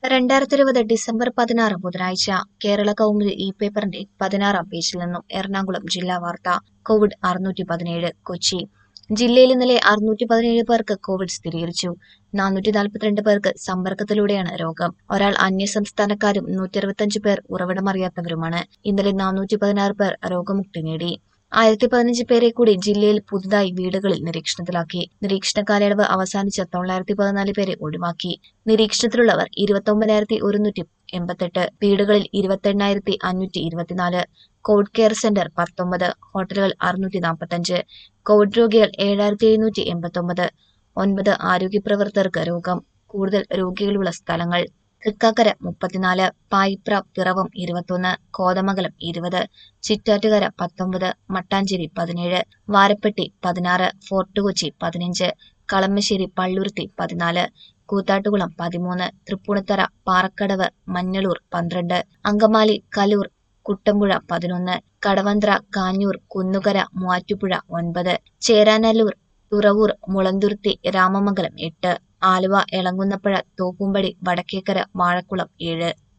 രണ്ടായിരത്തി ഇരുപത് ഡിസംബർ പതിനാറ് ബുധനാഴ്ച കേരള കൗമുദി ഇ പേപ്പറിന്റെ പതിനാറാം പേജിൽ നിന്നും എറണാകുളം ജില്ലാ വാർത്ത കോവിഡ് അറുന്നൂറ്റി പതിനേഴ് കൊച്ചി ജില്ലയിൽ ഇന്നലെ അറുന്നൂറ്റി പതിനേഴ് പേർക്ക് കോവിഡ് സ്ഥിരീകരിച്ചു നാനൂറ്റി നാൽപ്പത്തിരണ്ട് പേർക്ക് സമ്പർക്കത്തിലൂടെയാണ് രോഗം ഒരാൾ അന്യസംസ്ഥാനക്കാരും നൂറ്റി അറുപത്തഞ്ച് പേർ ഉറവിടമറിയാത്തവരുമാണ് ഇന്നലെ നാനൂറ്റി പതിനാറ് പേർ രോഗമുക്തി നേടി ആയിരത്തി പതിനഞ്ച് പേരെ കൂടി ജില്ലയിൽ പുതുതായി വീടുകളിൽ നിരീക്ഷണത്തിലാക്കി നിരീക്ഷണ കാലയളവ് അവസാനിച്ച തൊള്ളായിരത്തി പതിനാല് പേരെ ഒഴിവാക്കി നിരീക്ഷണത്തിലുള്ളവർ ഇരുപത്തൊമ്പതിനായിരത്തി ഒരുന്നൂറ്റി എൺപത്തെട്ട് വീടുകളിൽ ഇരുപത്തെണ്ണായിരത്തി അഞ്ഞൂറ്റി ഇരുപത്തിനാല് കോവിഡ് കെയർ സെന്റർ പത്തൊമ്പത് ഹോട്ടലുകൾ അറുന്നൂറ്റി നാൽപ്പത്തഞ്ച് കോവിഡ് രോഗികൾ ഏഴായിരത്തി എഴുന്നൂറ്റി എൺപത്തൊമ്പത് ഒൻപത് ആരോഗ്യപ്രവർത്തകർക്ക് രോഗം കൂടുതൽ രോഗികളുള്ള സ്ഥലങ്ങൾ തൃക്കാക്കര മുപ്പത്തിനാല് പായിപ്ര പിറവം ഇരുപത്തൊന്ന് കോതമംഗലം ഇരുപത് ചിറ്റാറ്റുകര പത്തൊമ്പത് മട്ടാഞ്ചേരി പതിനേഴ് വാരപ്പെട്ടി പതിനാറ് ഫോർട്ട് കൊച്ചി പതിനഞ്ച് കളമശ്ശേരി പള്ളുരുത്തി പതിനാല് കൂത്താട്ടുകുളം പതിമൂന്ന് തൃപ്പൂണിത്തറ പാറക്കടവ് മഞ്ഞളൂർ പന്ത്രണ്ട് അങ്കമാലി കലൂർ കുട്ടമ്പുഴ പതിനൊന്ന് കടവന്ത്ര കാഞ്ഞൂർ കുന്നുകര മൂവാറ്റുപുഴ ഒൻപത് ചേരാനല്ലൂർ തുറവൂർ മുളന്തുരുത്തി രാമമംഗലം എട്ട് ആലുവ എളങ്കുന്നപ്പുഴ തോപ്പുംപടി വടക്കേക്കര വാഴക്കുളം ഏഴ്